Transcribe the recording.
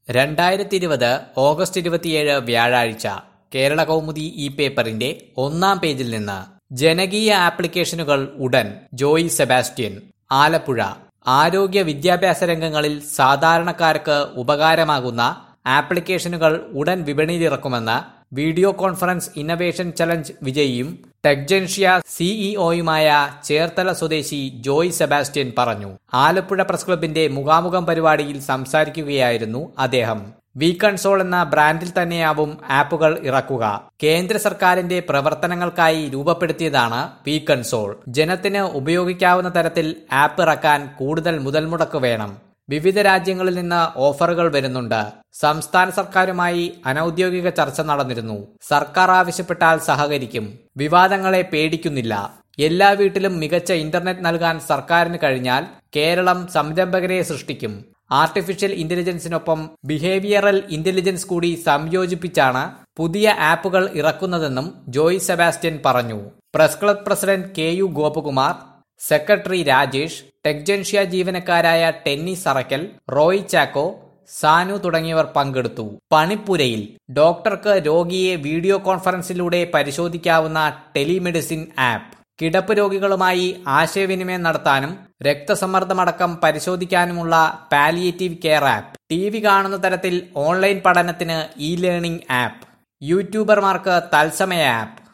രണ്ടായിരത്തി ഇരുപത് ഓഗസ്റ്റ് ഇരുപത്തിയേഴ് വ്യാഴാഴ്ച കേരള കൗമുദി ഈ പേപ്പറിന്റെ ഒന്നാം പേജിൽ നിന്ന് ജനകീയ ആപ്ലിക്കേഷനുകൾ ഉടൻ ജോയി സെബാസ്റ്റ്യൻ ആലപ്പുഴ ആരോഗ്യ വിദ്യാഭ്യാസ രംഗങ്ങളിൽ സാധാരണക്കാർക്ക് ഉപകാരമാകുന്ന ആപ്ലിക്കേഷനുകൾ ഉടൻ വിപണിയിലിറക്കുമെന്ന് വീഡിയോ കോൺഫറൻസ് ഇന്നവേഷൻ ചലഞ്ച് വിജയിയും ടെക്ജൻഷ്യ സിഇഒയുമായ ചേർത്തല സ്വദേശി ജോയ് സെബാസ്റ്റ്യൻ പറഞ്ഞു ആലപ്പുഴ പ്രസ് ക്ലബിന്റെ മുഖാമുഖം പരിപാടിയിൽ സംസാരിക്കുകയായിരുന്നു അദ്ദേഹം വി കൺസോൾ എന്ന ബ്രാൻഡിൽ തന്നെയാവും ആപ്പുകൾ ഇറക്കുക കേന്ദ്ര സർക്കാരിന്റെ പ്രവർത്തനങ്ങൾക്കായി രൂപപ്പെടുത്തിയതാണ് വി കൺസോൾ ജനത്തിന് ഉപയോഗിക്കാവുന്ന തരത്തിൽ ആപ്പ് ഇറക്കാൻ കൂടുതൽ മുതൽമുടക്ക് വേണം വിവിധ രാജ്യങ്ങളിൽ നിന്ന് ഓഫറുകൾ വരുന്നുണ്ട് സംസ്ഥാന സർക്കാരുമായി അനൌദ്യോഗിക ചർച്ച നടന്നിരുന്നു സർക്കാർ ആവശ്യപ്പെട്ടാൽ സഹകരിക്കും വിവാദങ്ങളെ പേടിക്കുന്നില്ല എല്ലാ വീട്ടിലും മികച്ച ഇന്റർനെറ്റ് നൽകാൻ സർക്കാരിന് കഴിഞ്ഞാൽ കേരളം സംരംഭകരെ സൃഷ്ടിക്കും ആർട്ടിഫിഷ്യൽ ഇന്റലിജൻസിനൊപ്പം ബിഹേവിയറൽ ഇന്റലിജൻസ് കൂടി സംയോജിപ്പിച്ചാണ് പുതിയ ആപ്പുകൾ ഇറക്കുന്നതെന്നും ജോയ് സെബാസ്റ്റ്യൻ പറഞ്ഞു press club president K U Gopakumar secretary Rajesh Techgentsia ജീവനക്കാരായ ടെന്നി സറക്കൽ റോയ് ചാക്കോ സാനു തുടങ്ങിയവർ പങ്കെടുത്തു പണിപ്പുരയിൽ ഡോക്ടർക്ക് രോഗിയെ വീഡിയോ കോൺഫറൻസിലൂടെ പരിശോധിക്കാവുന്ന ടെലിമെഡിസിൻ ആപ്പ് കിടപ്പ് രോഗികളുമായി ആശയവിനിമയം നടത്താനും രക്തസമ്മർദ്ദമടക്കം പരിശോധിക്കാനുമുള്ള palliative care app T V കാണുന്ന തരത്തിൽ ഓൺലൈൻ പഠനത്തിന് ഇ ലേണിംഗ് ആപ്പ് യൂട്യൂബർമാർക്ക് തത്സമയ ആപ്പ്